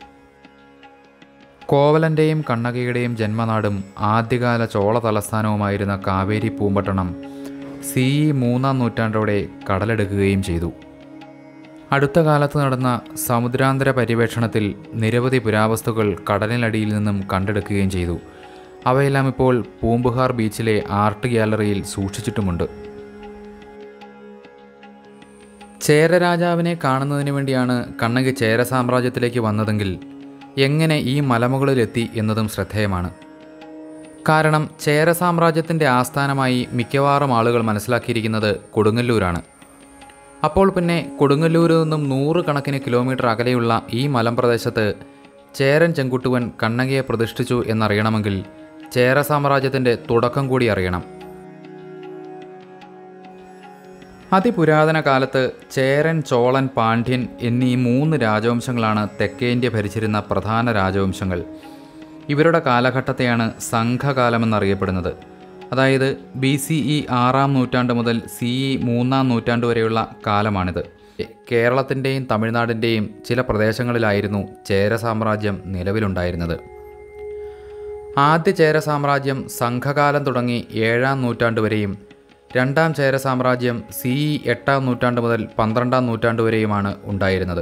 കോവലൻ്റെയും കണ്ണകയുടെയും ജന്മനാടും ആദ്യകാല ചോള തലസ്ഥാനവുമായിരുന്ന കാവേരി പൂമ്പട്ടണം സി ഇ മൂന്നാം നൂറ്റാണ്ടോടെ കടലെടുക്കുകയും ചെയ്തു അടുത്ത കാലത്ത് നടന്ന സമുദ്രാന്തര പര്യവേക്ഷണത്തിൽ നിരവധി പുരാവസ്തുക്കൾ കടലിനടിയിൽ നിന്നും കണ്ടെടുക്കുകയും ചെയ്തു അവയെല്ലാം ഇപ്പോൾ പൂമ്പുഹാർ ബീച്ചിലെ ആർട്ട് ഗ്യാലറിയിൽ സൂക്ഷിച്ചിട്ടുമുണ്ട് ചേര രാജാവിനെ കാണുന്നതിന് വേണ്ടിയാണ് കണ്ണകി ചേര സാമ്രാജ്യത്തിലേക്ക് വന്നതെങ്കിൽ എങ്ങനെ ഈ മലമുകളിലെത്തി എന്നതും ശ്രദ്ധേയമാണ് കാരണം ചേര സാമ്രാജ്യത്തിൻ്റെ ആസ്ഥാനമായി മിക്കവാറും ആളുകൾ മനസ്സിലാക്കിയിരിക്കുന്നത് കൊടുങ്ങല്ലൂരാണ് അപ്പോൾ പിന്നെ കൊടുങ്ങല്ലൂരിൽ നിന്നും നൂറുകണക്കിന് കിലോമീറ്റർ അകലെയുള്ള ഈ മലമ്പ്രദേശത്ത് ചേരൻ ചെങ്കുട്ടുവൻ കണ്ണകിയെ പ്രതിഷ്ഠിച്ചു എന്നറിയണമെങ്കിൽ ചേര സാമ്രാജ്യത്തിൻ്റെ തുടക്കം കൂടി അറിയണം അതിപുരാതന കാലത്ത് ചേരൻ ചോളൻ പാണ്ഡ്യൻ എന്നീ മൂന്ന് രാജവംശങ്ങളാണ് തെക്കേ ഇന്ത്യ ഭരിച്ചിരുന്ന പ്രധാന രാജവംശങ്ങൾ ഇവരുടെ കാലഘട്ടത്തെയാണ് സംഘകാലമെന്നറിയപ്പെടുന്നത് അതായത് ബി സി ഇ ആറാം നൂറ്റാണ്ട് മുതൽ സി ഇ മൂന്നാം നൂറ്റാണ്ട് വരെയുള്ള കാലമാണിത് കേരളത്തിൻ്റെയും തമിഴ്നാടിൻ്റെയും ചില പ്രദേശങ്ങളിലായിരുന്നു ചേര സാമ്രാജ്യം നിലവിലുണ്ടായിരുന്നത് ആദ്യ ചേര സാമ്രാജ്യം സംഘകാലം തുടങ്ങി ഏഴാം നൂറ്റാണ്ട് വരെയും രണ്ടാം ചേര സാമ്രാജ്യം സി ഇ എട്ടാം നൂറ്റാണ്ട് മുതൽ പന്ത്രണ്ടാം നൂറ്റാണ്ട് വരെയുമാണ് ഉണ്ടായിരുന്നത്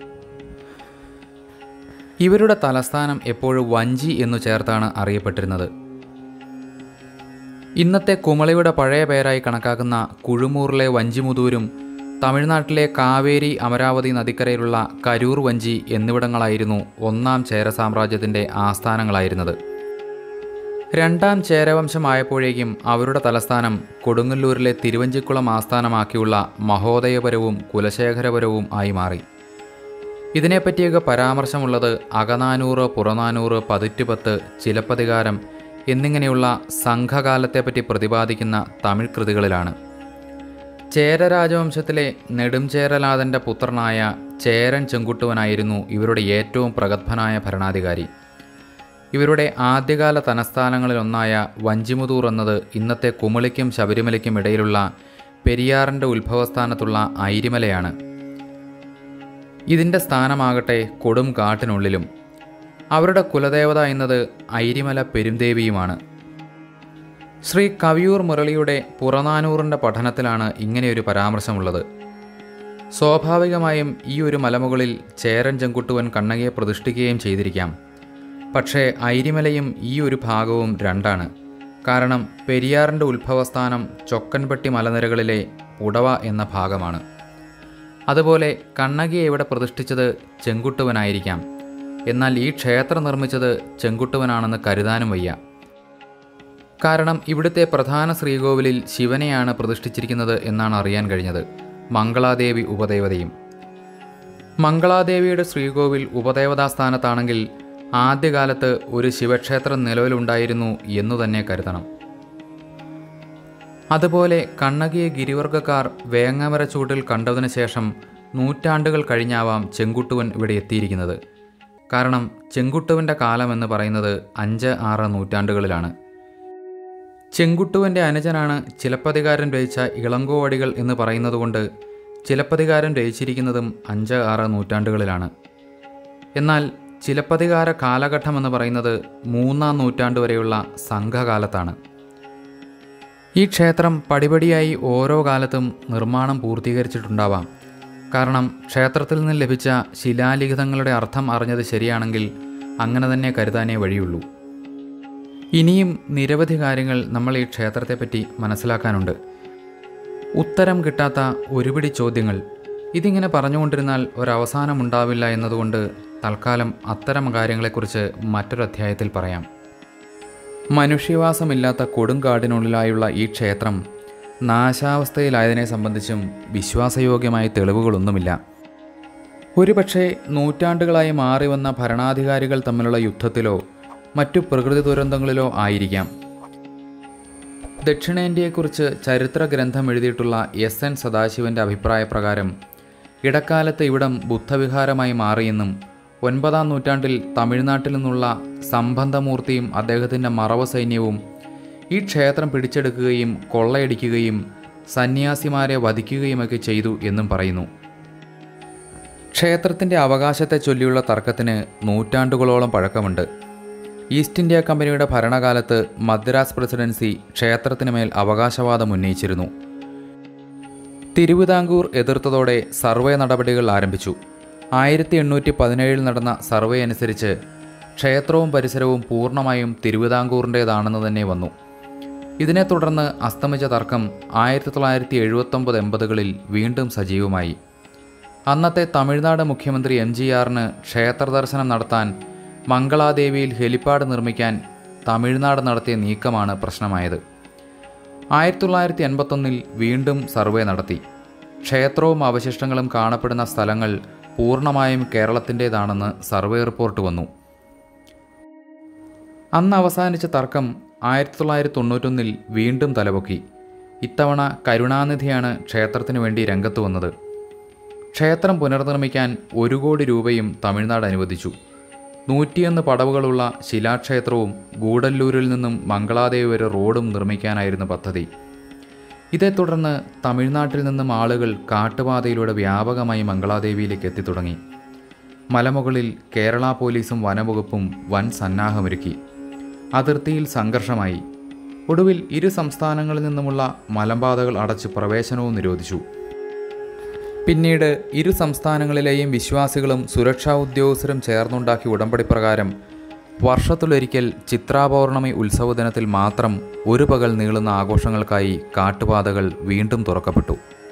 ഇവരുടെ തലസ്ഥാനം എപ്പോഴും വഞ്ചി എന്നു ചേർത്താണ് അറിയപ്പെട്ടിരുന്നത് ഇന്നത്തെ കുമളിയുടെ പഴയ പേരായി കണക്കാക്കുന്ന കുഴുമൂറിലെ വഞ്ചിമുതൂരും തമിഴ്നാട്ടിലെ കാവേരി അമരാവതി നദിക്കരയിലുള്ള കരൂർ വഞ്ചി എന്നിവിടങ്ങളായിരുന്നു ഒന്നാം ചേര സാമ്രാജ്യത്തിൻ്റെ ആസ്ഥാനങ്ങളായിരുന്നത് രണ്ടാം ചേരവംശമായപ്പോഴേക്കും അവരുടെ തലസ്ഥാനം കൊടുങ്ങല്ലൂരിലെ തിരുവഞ്ചിക്കുളം ആസ്ഥാനമാക്കിയുള്ള മഹോദയപുരവും കുലശേഖരപുരവും ആയി മാറി ഇതിനെപ്പറ്റിയൊക്കെ പരാമർശമുള്ളത് അകനാനൂറ് പുറനാനൂറ് പതിറ്റുപത്ത് ചിലപ്പതികാരം എന്നിങ്ങനെയുള്ള സംഘകാലത്തെപ്പറ്റി പ്രതിപാദിക്കുന്ന തമിഴ് കൃതികളിലാണ് ചേര രാജവംശത്തിലെ നെടുംചേരലാതൻ്റെ പുത്രനായ ചേരൻ ചെങ്കുട്ടുവനായിരുന്നു ഇവരുടെ ഏറ്റവും പ്രഗത്ഭനായ ഭരണാധികാരി ഇവരുടെ ആദ്യകാല തലസ്ഥാനങ്ങളിലൊന്നായ വഞ്ചിമുതൂർ എന്നത് ഇന്നത്തെ കുമിളിക്കും ശബരിമലയ്ക്കും ഇടയിലുള്ള പെരിയാറിൻ്റെ ഉത്ഭവസ്ഥാനത്തുള്ള ഐരിമലയാണ് ഇതിൻ്റെ സ്ഥാനമാകട്ടെ കൊടും കാട്ടിനുള്ളിലും അവരുടെ കുലദേവത എന്നത് ഐരിമല പെരുംദേവിയുമാണ് ശ്രീ കവിയൂർ മുരളിയുടെ പുറനാനൂറിൻ്റെ പഠനത്തിലാണ് ഇങ്ങനെയൊരു പരാമർശമുള്ളത് സ്വാഭാവികമായും ഈ ഒരു മലമുകളിൽ ചേരൻ ചെങ്കുട്ടുവൻ കണ്ണകിയെ പ്രതിഷ്ഠിക്കുകയും ചെയ്തിരിക്കാം പക്ഷേ ഐരിമലയും ഈ ഒരു ഭാഗവും രണ്ടാണ് കാരണം പെരിയാറിൻ്റെ ഉത്ഭവസ്ഥാനം ചൊക്കൻപട്ടി മലനിരകളിലെ ഉടവ എന്ന ഭാഗമാണ് അതുപോലെ കണ്ണകിയെ ഇവിടെ പ്രതിഷ്ഠിച്ചത് ചെങ്കുട്ടുവനായിരിക്കാം എന്നാൽ ഈ ക്ഷേത്രം നിർമ്മിച്ചത് ചെങ്കുട്ടുവനാണെന്ന് കരുതാനും വയ്യ കാരണം ഇവിടുത്തെ പ്രധാന ശ്രീകോവിലിൽ ശിവനെയാണ് പ്രതിഷ്ഠിച്ചിരിക്കുന്നത് എന്നാണ് അറിയാൻ കഴിഞ്ഞത് മംഗളാദേവി ഉപദേവതയും മംഗളാദേവിയുടെ ശ്രീകോവിൽ ഉപദേവതാ സ്ഥാനത്താണെങ്കിൽ ആദ്യകാലത്ത് ഒരു ശിവക്ഷേത്രം നിലവിലുണ്ടായിരുന്നു എന്നു തന്നെ കരുതണം അതുപോലെ കണ്ണകിയെ ഗിരിവർഗക്കാർ വേങ്ങമര ചൂട്ടിൽ കണ്ടതിനു ശേഷം നൂറ്റാണ്ടുകൾ കഴിഞ്ഞാവാം ചെങ്കുട്ടുവൻ ഇവിടെ എത്തിയിരിക്കുന്നത് കാരണം ചെങ്കുട്ടുവൻ്റെ കാലം എന്ന് പറയുന്നത് അഞ്ച് ആറ് നൂറ്റാണ്ടുകളിലാണ് ചെങ്കുട്ടുവൻ്റെ അനുജനാണ് ചിലപ്പതികാരൻ രചിച്ച ഇളങ്കോവടികൾ എന്ന് പറയുന്നതുകൊണ്ട് ചിലപ്പതികാരൻ രചിച്ചിരിക്കുന്നതും അഞ്ച് ആറ് നൂറ്റാണ്ടുകളിലാണ് എന്നാൽ ചിലപ്പതികാര കാലഘട്ടം എന്ന് പറയുന്നത് മൂന്നാം നൂറ്റാണ്ട് വരെയുള്ള സംഘകാലത്താണ് ഈ ക്ഷേത്രം പടിപടിയായി ഓരോ കാലത്തും നിർമ്മാണം പൂർത്തീകരിച്ചിട്ടുണ്ടാവാം കാരണം ക്ഷേത്രത്തിൽ നിന്ന് ലഭിച്ച ശിലാലിഖിതങ്ങളുടെ അർത്ഥം അറിഞ്ഞത് ശരിയാണെങ്കിൽ അങ്ങനെ തന്നെ കരുതാനേ വഴിയുള്ളൂ ഇനിയും നിരവധി കാര്യങ്ങൾ നമ്മൾ ഈ ക്ഷേത്രത്തെപ്പറ്റി മനസ്സിലാക്കാനുണ്ട് ഉത്തരം കിട്ടാത്ത ഒരുപിടി ചോദ്യങ്ങൾ ഇതിങ്ങനെ പറഞ്ഞുകൊണ്ടിരുന്നാൽ ഒരവസാനമുണ്ടാവില്ല എന്നതുകൊണ്ട് തൽക്കാലം അത്തരം കാര്യങ്ങളെക്കുറിച്ച് മറ്റൊരു അധ്യായത്തിൽ പറയാം മനുഷ്യവാസമില്ലാത്ത കൊടുങ്കാടിനുള്ളിലായുള്ള ഈ ക്ഷേത്രം നാശാവസ്ഥയിലായതിനെ സംബന്ധിച്ചും വിശ്വാസയോഗ്യമായ തെളിവുകളൊന്നുമില്ല ഒരുപക്ഷെ നൂറ്റാണ്ടുകളായി മാറി വന്ന ഭരണാധികാരികൾ തമ്മിലുള്ള യുദ്ധത്തിലോ മറ്റു പ്രകൃതി ദുരന്തങ്ങളിലോ ആയിരിക്കാം ദക്ഷിണേന്ത്യയെക്കുറിച്ച് ചരിത്ര ഗ്രന്ഥം എഴുതിയിട്ടുള്ള എസ് എൻ സദാശിവൻ്റെ അഭിപ്രായപ്രകാരം ഇടക്കാലത്ത് ഇവിടം ബുദ്ധവിഹാരമായി മാറിയെന്നും ഒൻപതാം നൂറ്റാണ്ടിൽ തമിഴ്നാട്ടിൽ നിന്നുള്ള സംബന്ധമൂർത്തിയും അദ്ദേഹത്തിൻ്റെ മറവ സൈന്യവും ഈ ക്ഷേത്രം പിടിച്ചെടുക്കുകയും കൊള്ളയടിക്കുകയും സന്യാസിമാരെ വധിക്കുകയുമൊക്കെ ചെയ്തു എന്നും പറയുന്നു ക്ഷേത്രത്തിൻ്റെ അവകാശത്തെ ചൊല്ലിയുള്ള തർക്കത്തിന് നൂറ്റാണ്ടുകളോളം പഴക്കമുണ്ട് ഈസ്റ്റ് ഇന്ത്യ കമ്പനിയുടെ ഭരണകാലത്ത് മദ്രാസ് പ്രസിഡൻസി ക്ഷേത്രത്തിന് മേൽ അവകാശവാദം ഉന്നയിച്ചിരുന്നു തിരുവിതാംകൂർ എതിർത്തതോടെ സർവേ നടപടികൾ ആരംഭിച്ചു ആയിരത്തി എണ്ണൂറ്റി പതിനേഴിൽ നടന്ന സർവേ അനുസരിച്ച് ക്ഷേത്രവും പരിസരവും പൂർണ്ണമായും തിരുവിതാംകൂറിൻ്റേതാണെന്ന് തന്നെ വന്നു ഇതിനെ തുടർന്ന് അസ്തമിച്ച തർക്കം ആയിരത്തി തൊള്ളായിരത്തി എഴുപത്തൊമ്പത് എൺപതുകളിൽ വീണ്ടും സജീവമായി അന്നത്തെ തമിഴ്നാട് മുഖ്യമന്ത്രി എം ജി ആറിന് ക്ഷേത്ര ദർശനം നടത്താൻ മംഗളാദേവിയിൽ ഹെലിപ്പാഡ് നിർമ്മിക്കാൻ തമിഴ്നാട് നടത്തിയ നീക്കമാണ് പ്രശ്നമായത് ആയിരത്തി തൊള്ളായിരത്തി എൺപത്തൊന്നിൽ വീണ്ടും സർവേ നടത്തി ക്ഷേത്രവും അവശിഷ്ടങ്ങളും കാണപ്പെടുന്ന സ്ഥലങ്ങൾ പൂർണ്ണമായും കേരളത്തിൻ്റേതാണെന്ന് സർവേ റിപ്പോർട്ട് വന്നു അന്ന് അവസാനിച്ച തർക്കം ആയിരത്തി തൊള്ളായിരത്തി തൊണ്ണൂറ്റൊന്നിൽ വീണ്ടും തലപൊക്കി ഇത്തവണ കരുണാനിധിയാണ് ക്ഷേത്രത്തിനു വേണ്ടി രംഗത്ത് വന്നത് ക്ഷേത്രം പുനർനിർമ്മിക്കാൻ ഒരു കോടി രൂപയും തമിഴ്നാട് അനുവദിച്ചു നൂറ്റിയൊന്ന് പടവുകളുള്ള ശിലാക്ഷേത്രവും ഗൂഡല്ലൂരിൽ നിന്നും മംഗളാദേവി വരെ റോഡും നിർമ്മിക്കാനായിരുന്നു പദ്ധതി ഇതേ തുടർന്ന് തമിഴ്നാട്ടിൽ നിന്നും ആളുകൾ കാട്ടുപാതയിലൂടെ വ്യാപകമായി മംഗളാദേവിയിലേക്ക് എത്തിത്തുടങ്ങി മലമുകളിൽ കേരള പോലീസും വനവകുപ്പും വൻ സന്നാഹമൊരുക്കി അതിർത്തിയിൽ സംഘർഷമായി ഒടുവിൽ ഇരു സംസ്ഥാനങ്ങളിൽ നിന്നുമുള്ള മലമ്പാതകൾ അടച്ച് പ്രവേശനവും നിരോധിച്ചു പിന്നീട് ഇരു സംസ്ഥാനങ്ങളിലെയും വിശ്വാസികളും സുരക്ഷാ ഉദ്യോഗസ്ഥരും ചേർന്നുണ്ടാക്കിയ ഉടമ്പടി പ്രകാരം വർഷത്തിലൊരിക്കൽ ചിത്രാപൗർണമി ഉത്സവ ദിനത്തിൽ മാത്രം ഒരു പകൽ നീളുന്ന ആഘോഷങ്ങൾക്കായി കാട്ടുപാതകൾ വീണ്ടും തുറക്കപ്പെട്ടു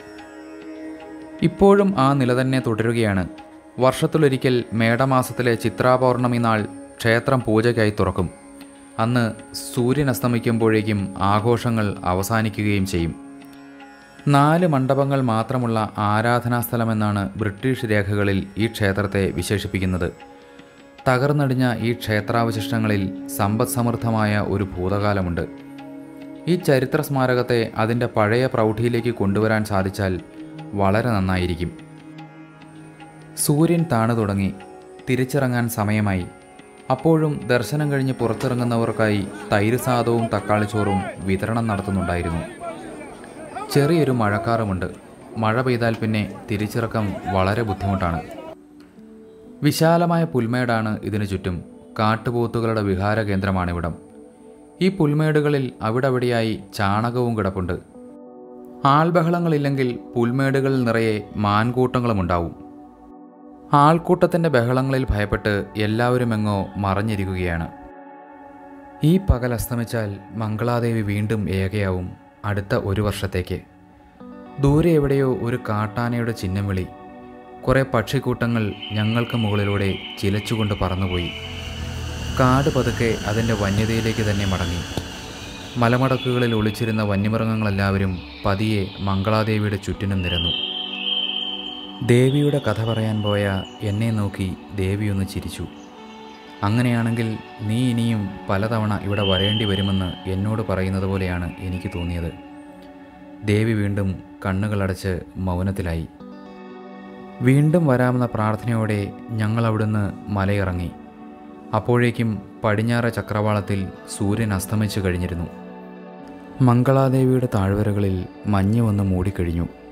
ഇപ്പോഴും ആ നില തന്നെ തുടരുകയാണ് വർഷത്തിലൊരിക്കൽ മേടമാസത്തിലെ ചിത്രാപൗർണമി നാൾ ക്ഷേത്രം പൂജയ്ക്കായി തുറക്കും അന്ന് സൂര്യൻ അസ്തമിക്കുമ്പോഴേക്കും ആഘോഷങ്ങൾ അവസാനിക്കുകയും ചെയ്യും നാല് മണ്ഡപങ്ങൾ മാത്രമുള്ള ആരാധനാസ്ഥലമെന്നാണ് ബ്രിട്ടീഷ് രേഖകളിൽ ഈ ക്ഷേത്രത്തെ വിശേഷിപ്പിക്കുന്നത് തകർന്നടിഞ്ഞ ഈ ക്ഷേത്രാവശിഷ്ടങ്ങളിൽ സമ്പദ് സമൃദ്ധമായ ഒരു ഭൂതകാലമുണ്ട് ഈ ചരിത്ര സ്മാരകത്തെ അതിൻ്റെ പഴയ പ്രൗഢിയിലേക്ക് കൊണ്ടുവരാൻ സാധിച്ചാൽ വളരെ നന്നായിരിക്കും സൂര്യൻ താണു തുടങ്ങി തിരിച്ചിറങ്ങാൻ സമയമായി അപ്പോഴും ദർശനം കഴിഞ്ഞ് പുറത്തിറങ്ങുന്നവർക്കായി തൈര് സാദവും തക്കാളിച്ചോറും വിതരണം നടത്തുന്നുണ്ടായിരുന്നു ചെറിയൊരു മഴക്കാറുമുണ്ട് മഴ പെയ്താൽ പിന്നെ തിരിച്ചിറക്കം വളരെ ബുദ്ധിമുട്ടാണ് വിശാലമായ പുൽമേടാണ് ഇതിനു ചുറ്റും കാട്ടുപോത്തുകളുടെ വിഹാര കേന്ദ്രമാണിവിടം ഈ പുൽമേടുകളിൽ അവിടവിടെയായി ചാണകവും കിടപ്പുണ്ട് ആൾബഹളങ്ങളില്ലെങ്കിൽ പുൽമേടുകളിൽ നിറയെ മാൻകൂട്ടങ്ങളുമുണ്ടാവും ആൾക്കൂട്ടത്തിൻ്റെ ബഹളങ്ങളിൽ ഭയപ്പെട്ട് എല്ലാവരും എങ്ങോ മറഞ്ഞിരിക്കുകയാണ് ഈ പകൽ അസ്തമിച്ചാൽ മംഗളാദേവി വീണ്ടും ഏകയാവും അടുത്ത ഒരു വർഷത്തേക്ക് ദൂരെ എവിടെയോ ഒരു കാട്ടാനയുടെ ചിഹ്നം വിളി കുറേ പക്ഷിക്കൂട്ടങ്ങൾ ഞങ്ങൾക്ക് മുകളിലൂടെ ചിലച്ചുകൊണ്ട് പറന്നുപോയി കാട് പതുക്കെ അതിൻ്റെ വന്യതയിലേക്ക് തന്നെ മടങ്ങി മലമടക്കുകളിൽ ഒളിച്ചിരുന്ന വന്യമൃഗങ്ങളെല്ലാവരും പതിയെ മംഗളാദേവിയുടെ ചുറ്റിനും നിരന്നു ദേവിയുടെ കഥ പറയാൻ പോയ എന്നെ നോക്കി ദേവിയൊന്ന് ചിരിച്ചു അങ്ങനെയാണെങ്കിൽ നീ ഇനിയും പലതവണ ഇവിടെ വരേണ്ടി വരുമെന്ന് എന്നോട് പറയുന്നത് പോലെയാണ് എനിക്ക് തോന്നിയത് ദേവി വീണ്ടും കണ്ണുകളടച്ച് മൗനത്തിലായി വീണ്ടും വരാമെന്ന പ്രാർത്ഥനയോടെ ഞങ്ങൾ അവിടുന്ന് മലയിറങ്ങി അപ്പോഴേക്കും പടിഞ്ഞാറ ചക്രവാളത്തിൽ സൂര്യൻ അസ്തമിച്ചു കഴിഞ്ഞിരുന്നു മംഗളാദേവിയുടെ താഴ്വരകളിൽ മഞ്ഞ് വന്ന് മൂടിക്കഴിഞ്ഞു